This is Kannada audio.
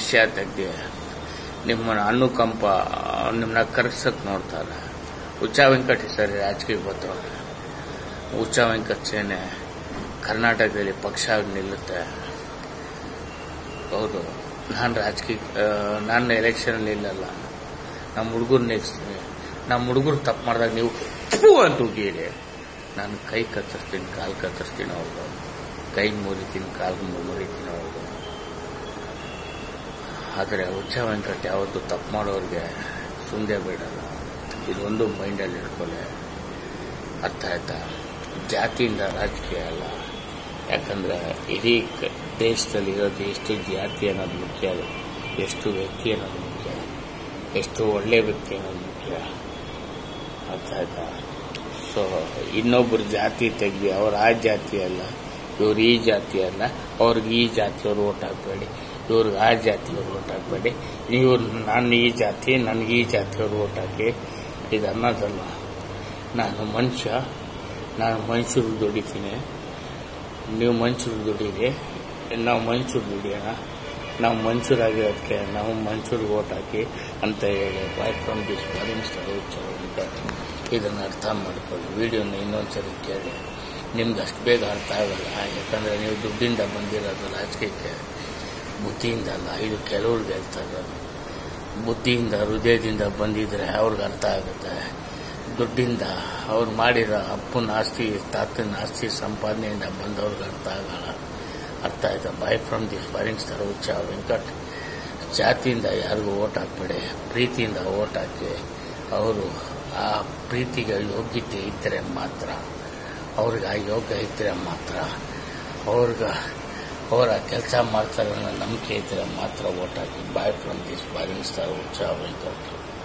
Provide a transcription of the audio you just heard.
ವಿಷಯ ತೆಗ್ದು ನಿಮ್ಮನ್ನ ಅನುಕಂಪ ನಿಮ್ಮನ್ನ ಕರೆಸಕ್ ನೋಡ್ತಾರೆ ಹುಚ್ಚ ವೆಂಕಟ್ ಸರಿ ರಾಜಕೀಯಕ್ಕೆ ಬರ್ತಾವೆ ಹುಚ್ಚ ವೆಂಕಟ್ ಸೇನೆ ಕರ್ನಾಟಕದಲ್ಲಿ ಪಕ್ಷ ಆಗಿ ನಿಲ್ಲುತ್ತೆ ಹೌದು ನಾನು ರಾಜಕೀಯ ನಾನು ಎಲೆಕ್ಷನ್ ನಿಲ್ಲಲ್ಲ ನಮ್ಮ ಹುಡುಗರು ನೆಕ್ಸ್ತೀನಿ ನಮ್ಮ ಹುಡುಗರು ತಪ್ಪು ಮಾಡಿದಾಗ ನೀವು ಥು ಅಂತ ಉಗೀರಿ ನಾನು ಕೈ ಕತ್ತರಿಸ್ತೀನಿ ಕಾಲು ಕತ್ತರಿಸ್ತೀನಿ ಅವ್ರದ್ದು ಕೈ ಮುರಿತೀನಿ ಕಾಲು ಮುರಿತೀನಿ ಅವ್ರದ್ದು ಆದರೆ ಹುಚ್ಚ ವೆಂಕಟ್ ಯಾವತ್ತು ತಪ್ಪು ಮಾಡೋರಿಗೆ ಸುಮ್ಮನೆ ಬಿಡಲ್ಲ ಇದೊಂದು ಮೈಂಡಲ್ಲಿ ಇಟ್ಕೊಳ್ಳೆ ಅರ್ಥ ಆಯ್ತಾ ಜಾತಿಯಿಂದ ರಾಜಕೀಯ ಅಲ್ಲ ಯಾಕಂದ್ರೆ ಇಡೀ ಕ- ದೇಶದಲ್ಲಿ ಇರೋದು ಎಷ್ಟು ಜಾತಿ ಅನ್ನೋದು ಮುಖ್ಯ ಅಲ್ಲ ಎಷ್ಟು ವ್ಯಕ್ತಿ ಅನ್ನೋದು ಮುಖ್ಯ ಎಷ್ಟು ಒಳ್ಳೆ ವ್ಯಕ್ತಿ ಅನ್ನೋದು ಮುಖ್ಯ ಅರ್ಥ ಆಯ್ತಾ ಸೊ ಇನ್ನೊಬ್ಬರು ಜಾತಿ ತೆಗ್ದು ಅವ್ರು ಆ ಜಾತಿ ಅಲ್ಲ ಇವ್ರು ಈ ಜಾತಿ ಅಲ್ಲ ಅವ್ರಿಗೆ ಈ ಜಾತಿಯವ್ರು ಓಟ್ ಹಾಕಬೇಡಿ ಇವ್ರಿಗೆ ಆ ಜಾತಿಯವ್ರು ಓಟ್ ಹಾಕಬೇಡಿ ನೀವು ನಾನು ಈ ಜಾತಿ ನನಗೆ ಈ ಜಾತಿಯವ್ರು ಓಟ್ ಹಾಕಿ ಇದು ಅನ್ನೋದಲ್ಲ ನಾನು ಮನುಷ್ಯ ನಾನು ಮನುಷ್ಯರು ದುಡಿತೀನಿ ನೀವು ಮನುಷ್ಯರು ದುಡೀರಿ ನಾವು ಮನುಷ್ಯರು ದುಡಿಯೋಣ ನಾವು ಮನುಷ್ಯರಾಗಿರೋದಕ್ಕೆ ನಾವು ಮನುಷ್ಯರಿಗೆ ಓಟ್ ಹಾಕಿ ಅಂತ ಹೇಳಿ ಬಾಯ್ ಫ್ರಮ್ ದಿಸ್ ಫಾರಿನ್ ಅಂತ ಇದನ್ನು ಅರ್ಥ ಮಾಡ್ಕೊಳ್ಳಿ ವಿಡಿಯೋನ ಇನ್ನೊಂದ್ಸರಿ ಕೇಳಿ ನಿಮ್ಗೆ ಅಷ್ಟು ಬೇಗ ಅರ್ಥ ಆಗಲ್ಲ ಯಾಕಂದರೆ ನೀವು ದುಡ್ಡಿಂದ ಬಂದಿರೋದು ರಾಜಕೀಯಕ್ಕೆ ಬುದ್ಧಿಯಿಂದ ಅಲ್ಲ ಇದು ಕೆಲವ್ರಿಗೆ ಹೇಳ್ತಾ ಇರೋದು ಬುದ್ಧಿಯಿಂದ ಹೃದಯದಿಂದ ಬಂದಿದ್ರೆ ಅವ್ರಿಗೆ ಅರ್ಥ ಆಗುತ್ತೆ ದುಡ್ಡಿಂದ ಅವ್ರು ಮಾಡಿರೋ ಅಪ್ಪನ ಆಸ್ತಿ ತಾತನ ಆಸ್ತಿ ಸಂಪಾದನೆಯಿಂದ ಬಂದವ್ರಿಗೆ ಅರ್ಥ ಆಗಲ್ಲ ಅರ್ಥ ಆಯ್ತಾ boy from this foreign star Huccha Venkat ಜಾತಿಯಿಂದ ಯಾರಿಗೂ ಓಟ್ ಹಾಕ್ಬೇಡಿ ಪ್ರೀತಿಯಿಂದ ಓಟ್ ಹಾಕಿ ಅವರು ಆ ಪ್ರೀತಿಗೆ ಯೋಗ್ಯತೆ ಇದ್ದರೆ ಮಾತ್ರ ಅವ್ರಿಗೆ ಆ ಯೋಗ್ಯ ಇದ್ದರೆ ಮಾತ್ರ ಅವ್ರಿಗೆ ಅವರ ಕೆಲಸ ಮಾಡ್ತಾರೆ ಅನ್ನೋ ನಂಬಿಕೆ ಇದ್ದರೆ ಮಾತ್ರ ಓಟ್ ಹಾಕಿ boy from this foreign star Huccha Venkat